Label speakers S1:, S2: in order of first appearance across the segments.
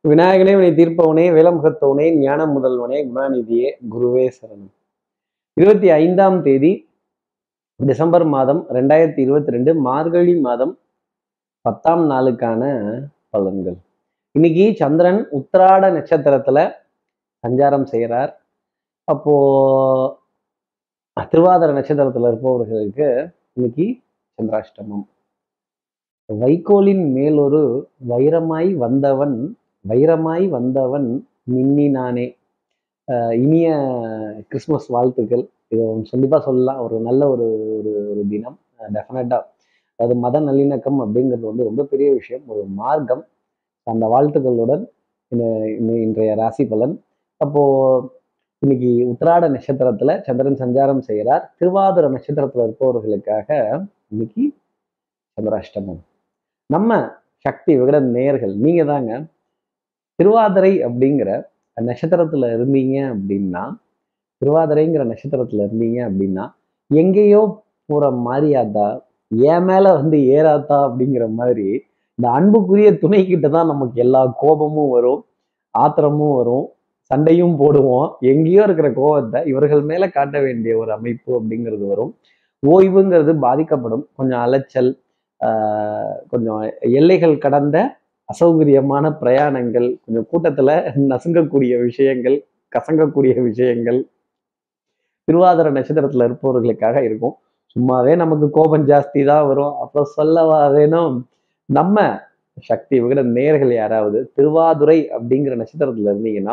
S1: விநாயகனே வினை தீர்ப்பவனே வேலமுகத்தவனே ஞான முதல்வனே குணாநிதியே குருவே சரணம் இருபத்தி ஐந்தாம் தேதி டிசம்பர் மாதம் ரெண்டாயிரத்தி இருபத்தி ரெண்டு மார்கழி மாதம் பத்தாம் நாளுக்கான பலன்கள் இன்னைக்கு சந்திரன் உத்திராட நட்சத்திரத்துல சஞ்சாரம் செய்கிறார் அப்போ திருவாதிர நட்சத்திரத்துல இருப்பவர்களுக்கு இன்னைக்கு சந்திராஷ்டமம் வைக்கோலின் மேலொரு வைரமாய் வந்தவன் வைரமாய் வந்தவன் மின்னினானே அஹ் இனிய கிறிஸ்மஸ் வாழ்த்துக்கள் இது கண்டிப்பாக சொல்லலாம் ஒரு நல்ல ஒரு ஒரு ஒரு தினம் டெஃபினட்டாக அதாவது மத நல்லிணக்கம் அப்படிங்கிறது வந்து ரொம்ப பெரிய விஷயம் ஒரு மார்க்கம் அந்த வாழ்த்துக்களுடன் இந்த- இந்த- இன்றைய ராசி பலன் அப்போ இன்னைக்கு உத்திராட நட்சத்திரத்துல சந்திரன் சஞ்சாரம் செய்கிறார் திருவாதிர நட்சத்திரத்துல இருப்பவர்களுக்காக இன்னைக்கு சந்திராஷ்டமம் நம்ம சக்தி விகட நேயர்கள் நீங்க தாங்க திருவாதிரை அப்படிங்கிற நட்சத்திரத்துல இருந்தீங்க அப்படின்னா திருவாதிரைங்கிற நட்சத்திரத்துல இருந்தீங்க அப்படின்னா எங்கேயோ போற மாரியாதா என் மேல வந்து ஏறாதா அப்படிங்கிற மாதிரி இந்த அன்புக்குரிய துணை கிட்ட தான் நமக்கு எல்லா கோபமும் வரும் ஆத்திரமும் வரும் சண்டையும் போடுவோம் எங்கேயோ இருக்கிற கோபத்தை இவர்கள் மேல காட்ட வேண்டிய ஒரு அமைப்பு அப்படிங்கிறது வரும் ஓய்வுங்கிறது பாதிக்கப்படும் கொஞ்சம் அலைச்சல் ஆஹ் கொஞ்சம் எல்லைகள் கடந்த அசௌகரியமான பிரயாணங்கள் கொஞ்சம் கூட்டத்துல நசுங்கக்கூடிய விஷயங்கள் கசங்கக்கூடிய விஷயங்கள் திருவாதிர நட்சத்திரத்துல இருப்பவர்களுக்காக இருக்கும் சும்மாவே நமக்கு கோபம் ஜாஸ்தி தான் வரும் அப்ப சொல்லவா வேணும் நம்ம சக்தி விகட நேர்கள் யாராவது திருவாதுரை அப்படிங்கிற நட்சத்திரத்துல இருந்தீங்கன்னா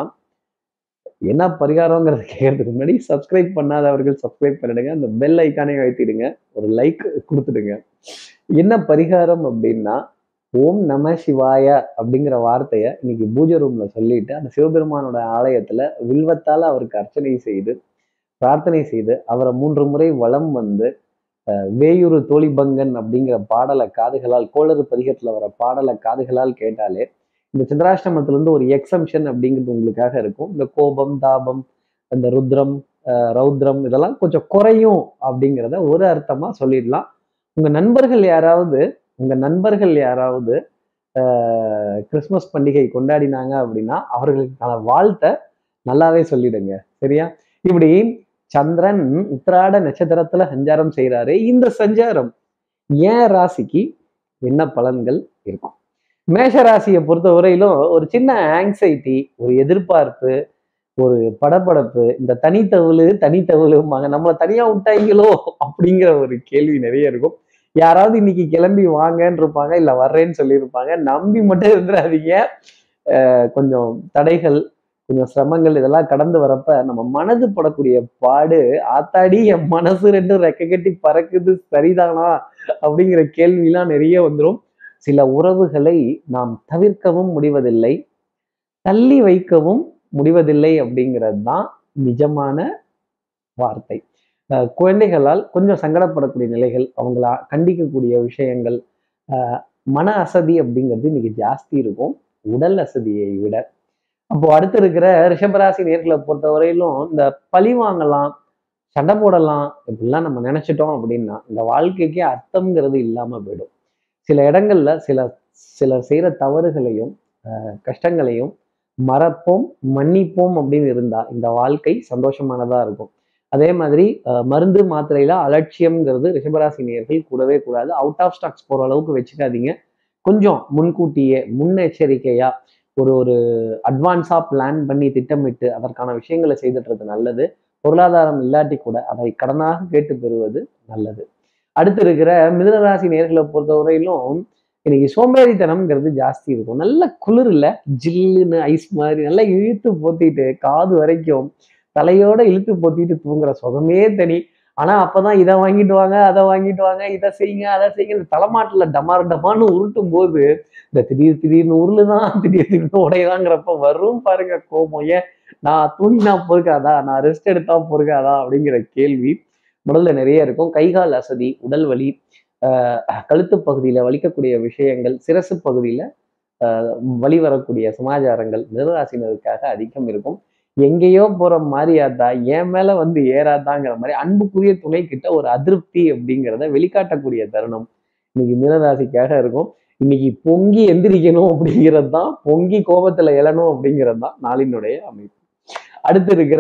S1: என்ன பரிகாரங்கிறத கேட்கறதுக்கு முன்னாடி சப்ஸ்கிரைப் பண்ணாதவர்கள் சப்ஸ்கிரைப் பண்ணிடுங்க அந்த பெல் ஐக்கானே அழுத்திடுங்க ஒரு லைக் கொடுத்துடுங்க என்ன பரிகாரம் அப்படின்னா ஓம் நம சிவாய அப்படிங்கிற வார்த்தையை இன்னைக்கு பூஜை ரூம்ல சொல்லிட்டு அந்த சிவபெருமானோட ஆலயத்துல வில்வத்தால அவருக்கு அர்ச்சனை செய்து பிரார்த்தனை செய்து அவரை மூன்று முறை வலம் வந்து அஹ், வேயூரு தோழிபங்கன் அப்படிங்கிற பாடலை காதுகளால் கோளறு பதிகத்துல வர பாடலை காதுகளால் கேட்டாலே இந்த சந்திராஷ்டமத்துல இருந்து ஒரு எக்ஸம்ஷன் அப்படிங்கிறது உங்களுக்காக இருக்கும் இந்த கோபம் தாபம் இந்த ருத்ரம் அஹ், ரௌத்ரம் இதெல்லாம் கொஞ்சம் குறையும் அப்படிங்கிறத ஒரு அர்த்தமா சொல்லிடலாம் உங்க நண்பர்கள் யாராவது உங்க நண்பர்கள் யாராவது ஆஹ், கிறிஸ்மஸ் பண்டிகை கொண்டாடினாங்க அப்படின்னா அவர்களுக்கான வாழ்த்தை நல்லாவே சொல்லிடுங்க சரியா இப்படி சந்திரன் உத்திராட நட்சத்திரத்துல சஞ்சாரம் செய்கிறாரு இந்த சஞ்சாரம் ஏன் ராசிக்கு என்ன பலன்கள் இருக்கும் மேஷ ராசியை பொறுத்த வரையிலும் ஒரு சின்ன ஆங்ஸைட்டி ஒரு எதிர்பார்ப்பு ஒரு படபடப்பு இந்த தனித்தவுளு தனித்தவுளும்பாங்க நம்மளை தனியா விட்டாங்களோ அப்படிங்கிற ஒரு கேள்வி நிறைய இருக்கும் யாராவது இன்னைக்கு கிளம்பி வாங்கன்னு இருப்பாங்க இல்ல வர்றேன்னு சொல்லியிருப்பாங்க நம்பி மட்டும் இருந்துடாதீங்க அஹ் கொஞ்சம் தடைகள் கொஞ்சம் சிரமங்கள் இதெல்லாம் கடந்து வரப்ப நம்ம மனது படக்கூடிய பாடு ஆத்தாடி என் மனசு ரெண்டும் ரெக்க கட்டி பறக்குது சரிதானா அப்படிங்கிற கேள்விலாம் நிறைய வந்துடும் சில உறவுகளை நாம் தவிர்க்கவும் முடிவதில்லை தள்ளி வைக்கவும் முடிவதில்லை அப்படிங்கிறது தான் நிஜமான வார்த்தை அஹ் குழந்தைகளால் கொஞ்சம் சங்கடப்படக்கூடிய நிலைகள் அவங்கள கண்டிக்கக்கூடிய விஷயங்கள் அஹ் மன அசதி அப்படிங்கிறது இன்னைக்கு ஜாஸ்தி இருக்கும் உடல் அசதியை விட அப்போ அடுத்து இருக்கிற ரிஷபராசி நேர்களை பொறுத்தவரையிலும் இந்த பழி வாங்கலாம் சண்டை போடலாம் இப்படிலாம் நம்ம நினைச்சிட்டோம் அப்படின்னா இந்த வாழ்க்கைக்கு அர்த்தம்ங்கிறது இல்லாம போயிடும் சில இடங்கள்ல சில சிலர் செய்யற தவறுகளையும் அஹ் கஷ்டங்களையும் மறப்போம் மன்னிப்போம் அப்படின்னு இருந்தா இந்த வாழ்க்கை சந்தோஷமானதா இருக்கும் அதே மாதிரி அஹ், மருந்து மாத்திரையில அலட்சியம்ங்கிறது ரிஷபராசி நேயர்கள் கூடவே கூடாது அவுட் ஆஃப் ஸ்டாக்ஸ் போற அளவுக்கு வச்சுக்காதீங்க கொஞ்சம் முன்கூட்டியே முன்னெச்சரிக்கையா ஒரு ஒரு அட்வான்ஸா பிளான் பண்ணி திட்டமிட்டு அதற்கான விஷயங்களை செய்துட்டுறது நல்லது பொருளாதாரம் இல்லாட்டி கூட அதை கடனாக கேட்டு பெறுவது நல்லது அடுத்து இருக்கிற மிதுனராசி நேர்களை பொறுத்தவரையிலும் இன்னைக்கு சோம்பேறித்தனம்ங்கிறது ஜாஸ்தி இருக்கும் நல்ல குளிர்ல ஜில்லுன்னு ஐஸ் மாதிரி நல்லா இழுத்து போத்திட்டு காது வரைக்கும் தலையோட இழுத்து போத்திட்டு தூங்குற சுகமே தனி ஆனா அப்பதான் இதை வாங்கிட்டு வாங்க அதை வாங்கிட்டு வாங்க இதை செய்யுங்க அதை செய்யுங்க இந்த தலைமாட்டுல டமார் டமான்னு உருட்டும் போது இந்த திடீர் திடீர்னு உருளுதான் திடீர் திடீர்னு உடையதாங்கிறப்ப வரும் பாருங்க கோபம் ஏன் நான் தூங்கினா பொறுக்காதா நான் ரெஸ்ட் எடுத்தா பொறுக்காதா அப்படிங்கிற கேள்வி உடல்ல நிறைய இருக்கும் கைகால் அசதி உடல் வலி ஆஹ் கழுத்து பகுதியில வலிக்கக்கூடிய விஷயங்கள் சிரசு பகுதியில ஆஹ் வலி வரக்கூடிய சமாச்சாரங்கள் மிதராசினருக்காக அதிகம் இருக்கும் எங்கேயோ போற மாதிரியாதா என் மேல வந்து ஏறாதாங்கிற மாதிரி அன்புக்குரிய துணை கிட்ட ஒரு அதிருப்தி அப்படிங்கிறத வெளிக்காட்டக்கூடிய தருணம் இன்னைக்கு மிதராசிக்காக இருக்கும் இன்னைக்கு பொங்கி எந்திரிக்கணும் அப்படிங்கிறது தான் பொங்கி கோபத்துல எழணும் அப்படிங்கிறது தான் நாளினுடைய அமைப்பு அடுத்து இருக்கிற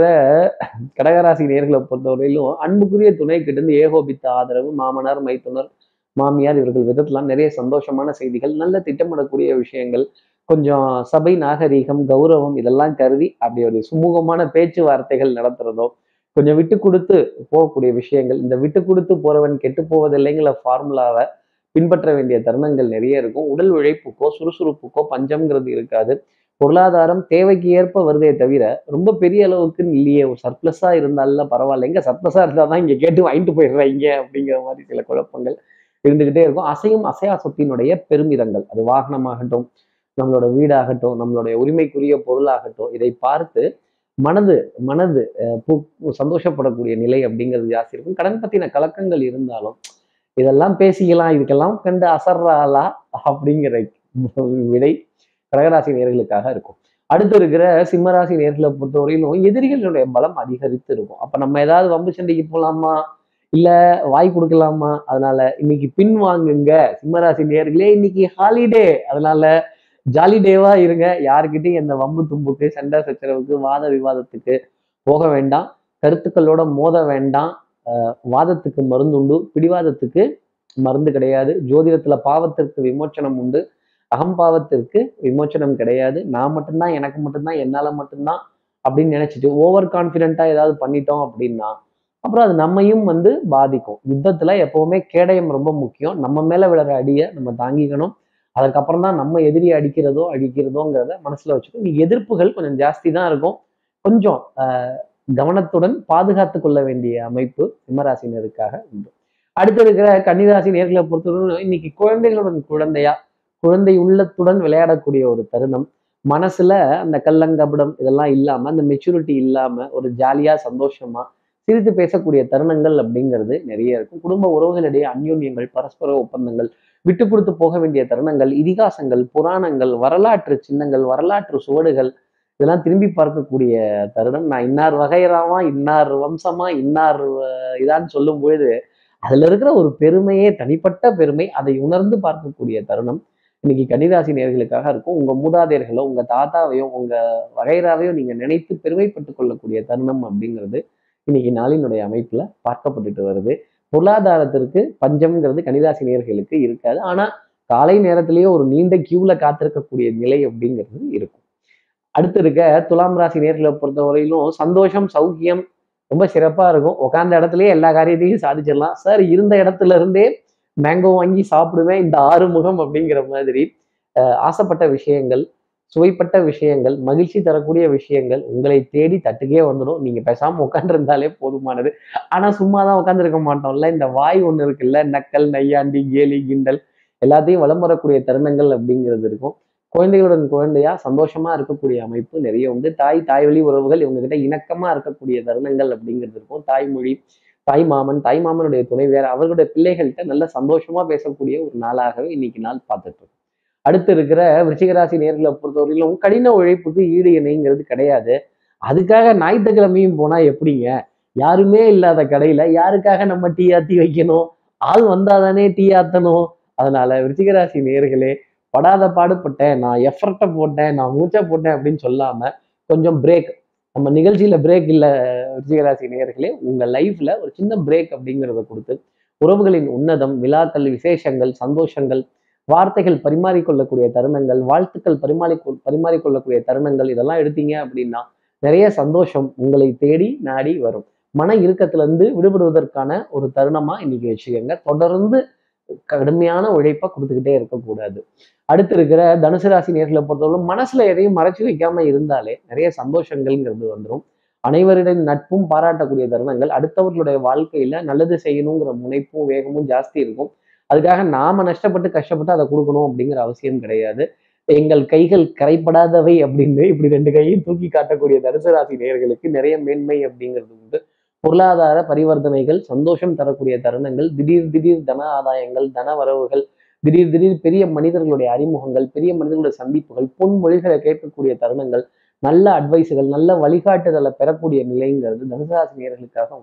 S1: கடகராசி நேர்களை பொறுத்தவரையிலும் அன்புக்குரிய துணை கிட்ட இருந்து ஏகோபித்த ஆதரவு மாமனார் மைத்துனர் மாமியார் இவர்கள் விதத்துலாம் நிறைய சந்தோஷமான செய்திகள் நல்ல திட்டமிடக்கூடிய விஷயங்கள் கொஞ்சம் சபை நாகரீகம் கௌரவம் இதெல்லாம் கருதி அப்படி ஒரு சுமூகமான பேச்சுவார்த்தைகள் நடத்துறதோ கொஞ்சம் விட்டு கொடுத்து போகக்கூடிய விஷயங்கள் இந்த விட்டு கொடுத்து போறவன் கெட்டு போவதில்லைங்கிற ஃபார்முலாவை பின்பற்ற வேண்டிய தருணங்கள் நிறைய இருக்கும் உடல் உழைப்புக்கோ சுறுசுறுப்புக்கோ பஞ்சம்ங்கிறது இருக்காது பொருளாதாரம் தேவைக்கு ஏற்ப வருதே தவிர ரொம்ப பெரிய அளவுக்கு இல்லையே ஒரு சர்ப்ளஸா இருந்தாலும் பரவாயில்ல எங்க சர்ப்ளஸா இருந்தால் தான் இங்க கேட்டு வாங்கிட்டு போயிடுறாங்க அப்படிங்கிற மாதிரி சில குழப்பங்கள் இருந்துகிட்டே இருக்கும் அசையும் அசையா சொத்தினுடைய பெருமிதங்கள் அது வாகனமாகட்டும் நம்மளோட வீடாகட்டும் நம்மளுடைய உரிமைக்குரிய பொருளாகட்டும் இதை பார்த்து மனது மனது அஹ், பூ- சந்தோஷப்படக்கூடிய நிலை அப்படிங்கிறது ஜாஸ்தி இருக்கும் கடன் பத்தின கலக்கங்கள் இருந்தாலும் இதெல்லாம் பேசிக்கலாம் இதுக்கெல்லாம் கண்டு அசர்றாளா அப்படிங்கிற விடை கடகராசி நேர்களுக்காக இருக்கும் அடுத்து இருக்கிற சிம்மராசி நேர்களை பொறுத்தவரையிலும் எதிரிகளுடைய பலம் அதிகரித்து இருக்கும் அப்ப நம்ம ஏதாவது வம்பு சண்டைக்கு போலாமா இல்ல வாய் கொடுக்கலாமா அதனால இன்னைக்கு பின் வாங்குங்க சிம்மராசி நேர்களே இன்னைக்கு ஹாலிடே அதனால ஜாலி டேவா இருங்க யாருக்கிட்டையும் எந்த வம்பு தும்புக்கு சண்டை சச்சரவுக்கு வாத விவாதத்துக்கு போக வேண்டாம் கருத்துக்களோட மோத வேண்டாம் அஹ் வாதத்துக்கு மருந்துண்டு பிடிவாதத்துக்கு மருந்து கிடையாது ஜோதிடத்துல பாவத்திற்கு விமோச்சனம் உண்டு அகம்பாவத்திற்கு விமோச்சனம் கிடையாது நான் மட்டும்தான் எனக்கு மட்டும்தான் என்னால மட்டும்தான் அப்படின்னு நினைச்சிட்டு ஓவர் கான்ஃபிடென்ட்டா ஏதாவது பண்ணிட்டோம் அப்படின்னா அப்புறம் அது நம்மையும் வந்து பாதிக்கும் யுத்தத்துல எப்பவுமே கேடயம் ரொம்ப முக்கியம் நம்ம மேல விழுற அடியை நம்ம தாங்கிக்கணும் அதுக்கப்புறம் தான் நம்ம எதிரி அடிக்கிறதோ அடிக்கிறதோங்கிறத மனசுல வச்சுக்கணும் நீ எதிர்ப்புகள் கொஞ்சம் ஜாஸ்தி தான் இருக்கும் கொஞ்சம் ஆஹ், கவனத்துடன் பாதுகாத்து கொள்ள வேண்டிய அமைப்பு சிம்மராசினருக்காக உண்டு அடுத்து இருக்கிற கன்னிராசி நேர்களை பொறுத்தவரை இன்னைக்கு குழந்தைகளுடன் குழந்தையா குழந்தை உள்ளத்துடன் விளையாடக்கூடிய ஒரு தருணம் மனசுல அந்த கள்ளங்கபடம் இதெல்லாம் இல்லாம அந்த மெச்சூரிட்டி இல்லாம ஒரு ஜாலியா சந்தோஷமா சிரித்து பேசக்கூடிய தருணங்கள் அப்படிங்கிறது நிறைய இருக்கும் குடும்ப உறவுகளிடையே அந்யோன்யங்கள் பரஸ்பர ஒப்பந்தங்கள் விட்டு கொடுத்து போக வேண்டிய தருணங்கள் இதிகாசங்கள் புராணங்கள் வரலாற்று சின்னங்கள் வரலாற்று சுவடுகள் இதெல்லாம் திரும்பி பார்க்கக்கூடிய தருணம் நான் இன்னார் வகைராமா இன்னார் வம்சமா இன்னார் அஹ், இதான்னு சொல்லும் பொழுது அதுல இருக்கிற ஒரு பெருமையே தனிப்பட்ட பெருமை அதை உணர்ந்து பார்க்கக்கூடிய தருணம் இன்னைக்கு கன்னிராசி நேர்களுக்காக இருக்கும் உங்க மூதாதையர்களோ உங்க தாத்தாவையோ உங்க வகைராவையோ நீங்க நினைத்து பெருமைப்பட்டு கொள்ளக்கூடிய தருணம் அப்படிங்கிறது இன்னைக்கு நாளினுடைய அமைப்புல பார்க்கப்பட்டுட்டு வருது பொருளாதாரத்திற்கு பஞ்சம்ங்கிறது கன்னிராசி நேர்களுக்கு இருக்காது ஆனா காலை நேரத்திலேயே ஒரு நீண்ட கியூல காத்திருக்கக்கூடிய நிலை அப்படிங்கிறது இருக்கும் அடுத்து இருக்க துலாம் ராசி நேர்களை பொறுத்தவரையிலும் சந்தோஷம் சௌக்கியம் ரொம்ப சிறப்பா இருக்கும் உட்கார்ந்த இடத்துலயே எல்லா காரியத்தையும் சாதிச்சிடலாம் சார் இருந்த இடத்துல இருந்தே மேங்கோ வாங்கி சாப்பிடுவேன் இந்த ஆறுமுகம் அப்படிங்கிற மாதிரி அஹ், ஆசைப்பட்ட விஷயங்கள் சுவைப்பட்ட விஷயங்கள் மகிழ்ச்சி தரக்கூடிய விஷயங்கள் உங்களை தேடி தட்டுக்கே வந்துடும் நீங்க பேசாம உட்காந்துருந்தாலே போதுமானது ஆனா சும்மா தான் உட்காந்துருக்க மாட்டோம்ல இந்த வாய் ஒண்ணு இருக்குல்ல நக்கல் நையாண்டி கேலி கிண்டல் எல்லாத்தையும் வலம் வரக்கூடிய தருணங்கள் அப்படிங்கிறது இருக்கும் குழந்தைகளுடன் குழந்தையா சந்தோஷமா இருக்கக்கூடிய அமைப்பு நிறைய உண்டு தாய் தாய் வழி உறவுகள் இவங்க கிட்ட இணக்கமா இருக்கக்கூடிய தருணங்கள் அப்படிங்கிறது இருக்கும் தாய்மொழி தாய் மாமன் தாய் மாமனுடைய துணைவியார் அவர்களுடைய பிள்ளைகள்கிட்ட நல்ல சந்தோஷமா பேசக்கூடிய ஒரு நாளாகவே இன்னைக்கு நாள் பார்த்துட்டு இருக்கோம் அடுத்து இருக்கிற விருச்சிகராசி நேர்களை பொறுத்தவரையிலும் கடின உழைப்புக்கு ஈடு இணைங்கிறது கிடையாது அதுக்காக ஞாயிற்றுக்கிழமையும் போனா எப்படிங்க யாருமே இல்லாத கடையில யாருக்காக நம்ம டீ ஆத்தி வைக்கணும் ஆள் வந்தாதானே டீ ஆத்தணும் அதனால விருச்சிகராசி நேர்களே படாத பாடுபட்டேன் நான் எஃபர்ட்டை போட்டேன் நான் மூச்சை போட்டேன் அப்படின்னு சொல்லாம கொஞ்சம் பிரேக் நம்ம நிகழ்ச்சியில பிரேக் இல்லை விருச்சிகராசி நேயர்களே உங்க லைஃப்ல ஒரு சின்ன பிரேக் அப்படிங்கிறத கொடுத்து உறவுகளின் உன்னதம் விழாக்கள் விசேஷங்கள் சந்தோஷங்கள் வார்த்தைகள் பரிமாறிக்கொள்ளக்கூடிய தருணங்கள் வாழ்த்துக்கள் பரிமாறி பரிமாறிக்கொள்ளக்கூடிய தருணங்கள் இதெல்லாம் எடுத்தீங்க அப்படின்னா நிறைய சந்தோஷம் உங்களை தேடி நாடி வரும் மன இறுக்கத்துல இருந்து விடுபடுவதற்கான ஒரு தருணமா இன்னைக்கு வச்சுக்கோங்க தொடர்ந்து கடுமையான உழைப்பை கொடுத்துக்கிட்டே இருக்கக்கூடாது அடுத்து இருக்கிற தனுசு ராசி நேர்களை பொறுத்தவரை மனசுல எதையும் மறைச்சு வைக்காம இருந்தாலே நிறைய சந்தோஷங்கள்ங்கிறது வந்துடும் அனைவரிடம் நட்பும் பாராட்டக்கூடிய தருணங்கள் அடுத்தவர்களுடைய வாழ்க்கையில நல்லது செய்யணுங்கிற முனைப்பும் வேகமும் ஜாஸ்தி இருக்கும் அதுக்காக நாம நஷ்டப்பட்டு கஷ்டப்பட்டு அதை கொடுக்கணும் அப்படிங்கிற அவசியம் கிடையாது எங்கள் கைகள் கரைப்படாதவை அப்படின்னு இப்படி ரெண்டு கையும் தூக்கி காட்டக்கூடிய தனுசு ராசி நேயர்களுக்கு நிறைய மேன்மை அப்படிங்கிறது உண்டு பொருளாதார பரிவர்த்தனைகள் சந்தோஷம் தரக்கூடிய தருணங்கள் திடீர் திடீர் தன ஆதாயங்கள் தன வரவுகள் திடீர் திடீர் பெரிய மனிதர்களுடைய அறிமுகங்கள் பெரிய மனிதர்களுடைய சந்திப்புகள் பொன்மொழிகளை கேட்கக்கூடிய தருணங்கள் நல்ல அட்வைஸுகள் நல்ல வழிகாட்டுதலை பெறக்கூடிய நிலைங்கிறது தனுசு ராசி நேயர்களுக்காக உண்டு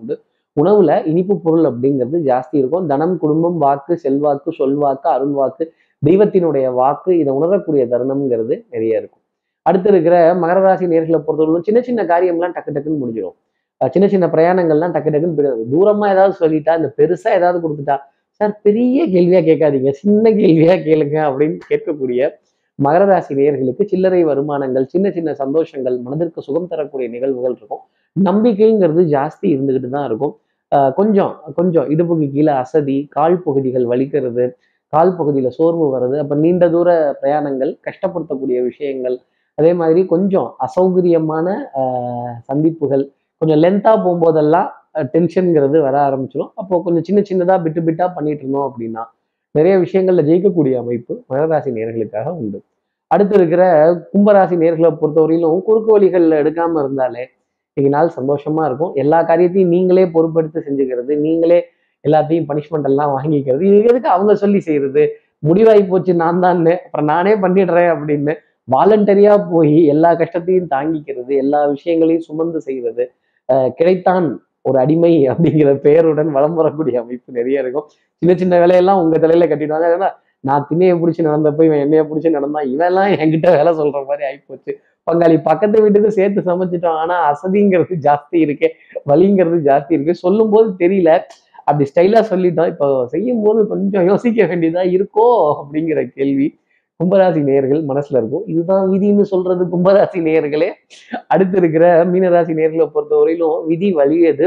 S1: உணவுல இனிப்பு பொருள் அப்படிங்கிறது ஜாஸ்தி இருக்கும் தனம் குடும்பம் வாக்கு செல்வாக்கு சொல்வாக்கு அருள்வாக்கு தெய்வத்தினுடைய வாக்கு இதை உணரக்கூடிய தருணம்ங்கிறது நிறைய இருக்கும் அடுத்து இருக்கிற மகர ராசி நேர்களை பொறுத்தவரைக்கும் சின்ன சின்ன காரியம்லாம் டக்கு டக்குன்னு முடிஞ்சிடும் அஹ் சின்ன சின்ன பிரயாணங்கள்லாம் டக்கு டக்குன்னு போயிடாது தூரமா ஏதாவது சொல்லிட்டா இந்த பெருசா ஏதாவது கொடுத்துட்டா சார் பெரிய கேள்வியா கேட்காதீங்க சின்ன கேள்வியா கேளுங்க அப்படின்னு கேட்கக்கூடிய மகர ராசி நேயர்களுக்கு சில்லறை வருமானங்கள் சின்ன சின்ன சந்தோஷங்கள் மனதிற்கு சுகம் தரக்கூடிய நிகழ்வுகள் இருக்கும் நம்பிக்கைங்கிறது ஜாஸ்தி இருந்துகிட்டு தான் இருக்கும் ஆஹ் கொஞ்சம் கொஞ்சம் இடுப்புக்கு கீழே அசதி கால் பகுதிகள் வலிக்கிறது கால் பகுதியில சோர்வு வருது அப்ப நீண்ட தூர பிரயாணங்கள் கஷ்டப்படுத்தக்கூடிய விஷயங்கள் அதே மாதிரி கொஞ்சம் அசௌகரியமான ஆஹ் சந்திப்புகள் கொஞ்சம் லென்த்தா போகும்போதெல்லாம் டென்ஷனுங்கிறது வர ஆரம்பிச்சிடும் அப்போ கொஞ்சம் சின்ன சின்னதா பிட்டு பிட்டா பண்ணிட்டு இருந்தோம் அப்படின்னா நிறைய விஷயங்கள்ல ஜெயிக்கக்கூடிய அமைப்பு மகராசி நேர்களுக்காக உண்டு அடுத்து இருக்கிற கும்பராசி நேர்களை பொறுத்தவரையிலும் குறுக்கு வழிகள்ல எடுக்காம இருந்தாலே இன்னைக்கு நாள் சந்தோஷமா இருக்கும் எல்லா காரியத்தையும் நீங்களே பொறுப்பெடுத்து செஞ்சுக்கிறது நீங்களே எல்லாத்தையும் பனிஷ்மெண்ட் எல்லாம் வாங்கிக்கிறது இது எதுக்கு அவங்க சொல்லி செய்யறது முடிவாகி போச்சு நான் தான் அப்புறம் நானே பண்ணிடுறேன் அப்படின்னு வாலண்டரியா போய் எல்லா கஷ்டத்தையும் தாங்கிக்கிறது எல்லா விஷயங்களையும் சுமந்து செய்வது அஹ் கிடைத்தான் ஒரு அடிமை அப்படிங்கிற பெயருடன் வலம் வரக்கூடிய அமைப்பு நிறைய இருக்கும் சின்ன சின்ன வேலையெல்லாம் உங்க தலையில கட்டிடுவாங்க ஏன்னா நான் திண்ணையை பிடிச்சி நடந்தப்போ இவன் என்னைய பிடிச்சி நடந்தா இவெல்லாம் என்கிட்ட வேலை சொல்ற மாதிரி ஆயிப்போச்சு பங்காளி பக்கத்து வீட்டுக்கு சேர்த்து சமைச்சிட்டோம் ஆனா அசதிங்கிறது ஜாஸ்தி இருக்கு வலிங்கிறது ஜாஸ்தி இருக்கு சொல்லும் போது தெரியல அப்படி ஸ்டைலா சொல்லிட்டோம் இப்போ செய்யும் போது கொஞ்சம் யோசிக்க வேண்டியதா இருக்கோ அப்படிங்கிற கேள்வி கும்பராசி நேயர்கள் மனசுல இருக்கும் இதுதான் விதின்னு சொல்றது கும்பராசி நேயர்களே அடுத்து இருக்கிற மீனராசி நேர்களை பொறுத்தவரையிலும் விதி வலியது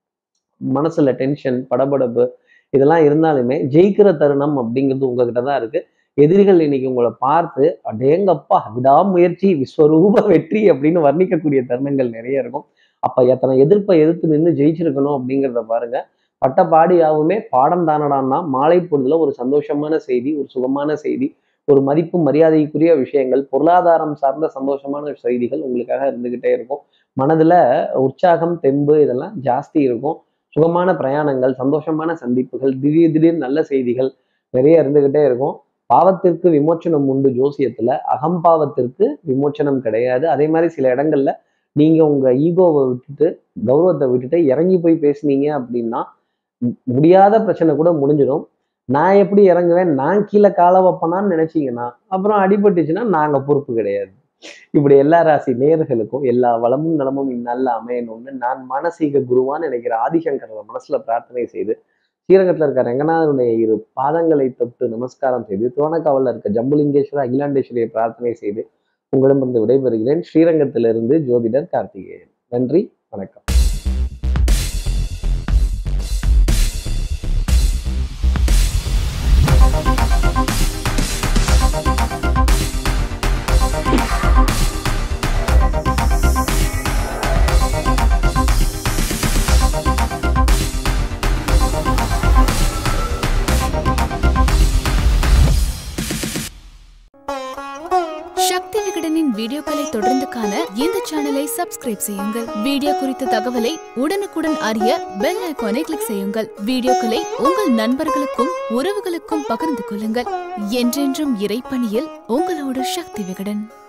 S1: மனசுல டென்ஷன் படபடப்பு இதெல்லாம் இருந்தாலுமே ஜெயிக்கிற தருணம் அப்படிங்கிறது உங்ககிட்ட தான் இருக்கு எதிரிகள் இன்னைக்கு உங்களை பார்த்து அடேங்கப்பா விடாமுயற்சி விஸ்வரூப வெற்றி அப்படின்னு வர்ணிக்கக்கூடிய தருணங்கள் நிறைய இருக்கும் அப்ப எத்தனை எதிர்ப்பை எதிர்த்து நின்று ஜெயிச்சிருக்கணும் அப்படிங்கிறத பாருங்க பட்ட பாடியாவுமே பாடம் தானடான்னா மாலை பொழுதுல ஒரு சந்தோஷமான செய்தி ஒரு சுகமான செய்தி ஒரு மதிப்பு மரியாதைக்குரிய விஷயங்கள் பொருளாதாரம் சார்ந்த சந்தோஷமான செய்திகள் உங்களுக்காக இருந்துகிட்டே இருக்கும் மனதுல உற்சாகம் தெம்பு இதெல்லாம் ஜாஸ்தி இருக்கும் சுகமான பிரயாணங்கள் சந்தோஷமான சந்திப்புகள் திடீர் திடீர் நல்ல செய்திகள் நிறைய இருந்துகிட்டே இருக்கும் பாவத்திற்கு விமோச்சனம் உண்டு ஜோசியத்துல அகம்பாவத்திற்கு விமோச்சனம் கிடையாது அதே மாதிரி சில இடங்கள்ல நீங்க உங்க ஈகோவை விட்டுட்டு கௌரவத்தை விட்டுட்டு இறங்கி போய் பேசுனீங்க அப்படின்னா மு- முடியாத பிரச்சனை கூட முடிஞ்சிடும் நான் எப்படி இறங்குவேன் நான் கீழே கால வைப்பேனான்னு நினைச்சீங்கன்னா அப்புறம் அடிபட்டுச்சுன்னா நாங்க பொறுப்பு கிடையாது இப்படி எல்லா ராசி நேயர்களுக்கும் எல்லா வளமும் நலமும் இந்நாளில் அமையணும்னு நான் மானசீக குருவான்னு நினைக்கிற ஆதிசங்கர மனசுல பிரார்த்தனை செய்து ஸ்ரீரங்கத்துல இருக்க ரங்கநாதனுடைய இரு பாதங்களை தொட்டு நமஸ்காரம் செய்து துவனக்காவல்ல இருக்க ஜம்புலிங்கேஸ்வர அகிலாண்டேஸ்வரியை பிரார்த்தனை செய்து உங்களிடமிருந்து விடைபெறுகிறேன் ஸ்ரீரங்கத்திலிருந்து ஜோதிடர் கார்த்திகேயன் நன்றி வணக்கம்
S2: சக்தி விகடனின் வீடியோக்களை தொடர்ந்து காண இந்த சேனலை சப்ஸ்கிரைப் செய்யுங்கள் வீடியோ குறித்த தகவலை உடனுக்குடன் அறிய பெல் ஐகானை கிளிக் செய்யுங்கள் வீடியோக்களை உங்கள் நண்பர்களுக்கும் உறவுகளுக்கும் பகிர்ந்து கொள்ளுங்கள் என்றென்றும் இறைப்பணியில் உங்களோடு சக்தி விகடன்